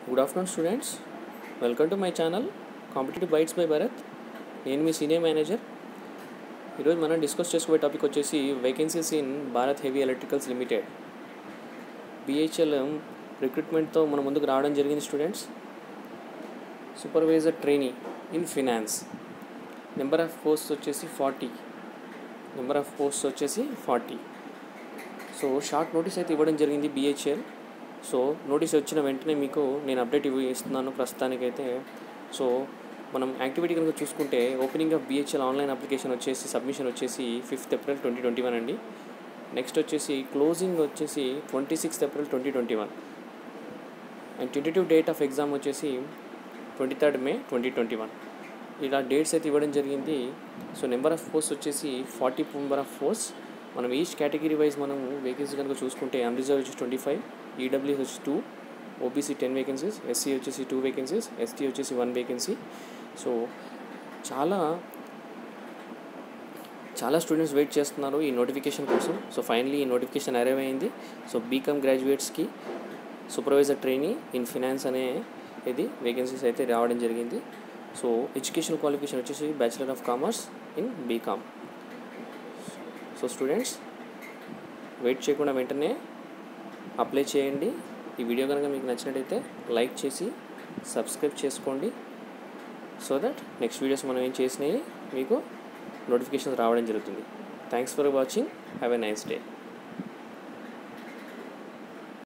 good afternoon students welcome to my channel competitive bytes by Bharat నేను మీ senior manager ఈరోజు మనం డిస్కస్ చేసుకోబోయే టాపిక్ వచ్చేసి vacancies in Bharat heavy electricals limited BHEL రిక్రూట్మెంట్తో మన ముందుకు రావడం జరిగింది students supervisor trainee in finance number of post వచ్చేసి ఫార్టీ నెంబర్ ఆఫ్ పోస్ట్ వచ్చేసి ఫార్టీ సో షార్ట్ నోటీస్ అయితే ఇవ్వడం జరిగింది బిహెచ్ఎల్ సో నోటీస్ వచ్చిన వెంటనే మీకు నేను అప్డేట్ ఇవ్వ ఇస్తున్నాను ప్రస్తుతానికైతే సో మనం యాక్టివిటీ కనుక చూసుకుంటే opening of BHEL online application వచ్చేసి సబ్మిషన్ వచ్చేసి fifth April twenty twenty one అండి నెక్స్ట్ వచ్చేసి క్లోజింగ్ వచ్చేసి twenty sixth April twenty twenty one and tentative date of exam వచ్చేసి twenty third May twenty twenty one ఇలా dates అయితే ఇవ్వడం జరిగింది సో నెంబర్ ఆఫ్ పోస్ట్ వచ్చేసి ఫార్టీ నెంబర్ ఆఫ్ పోస్ట్ మనం ఈచ్ కేటగిరీ వైజ్ మనం వేకెన్సీ కనుక చూసుకుంటే అన్రిజర్వ్ వచ్చి ట్వంటీ ఫైవ్ ఈడబ్ల్యూఎస్ వచ్చి two OBC ten vacancies SC వచ్చేసి టూ వేకెన్సీస్ ఎస్టీ వచ్చేసి వన్ వేకెన్సీ సో చాలా చాలా స్టూడెంట్స్ వెయిట్ చేస్తున్నారు ఈ నోటిఫికేషన్ కోసం సో ఫైనలీ ఈ నోటిఫికేషన్ అరైవ్ అయింది సో బీకామ్ గ్రాడ్యుయేట్స్కి సూపర్వైజర్ ట్రైనీ ఇన్ ఫినాన్స్ అనే ఇది వేకెన్సీస్ అయితే రావడం జరిగింది సో ఎడ్యుకేషన్ క్వాలిఫికేషన్ వచ్చేసి bachelor of commerce in BCom so students wait చేయకుండా వెంటనే అప్లై చేయండి ఈ వీడియో కనుక మీకు నచ్చినట్టయితే లైక్ చేసి సబ్స్క్రైబ్ చేసుకోండి సో దట్ నెక్స్ట్ వీడియోస్ మనం ఏం చేసినాయి మీకు నోటిఫికేషన్ రావడం జరుగుతుంది thanks for watching have a nice day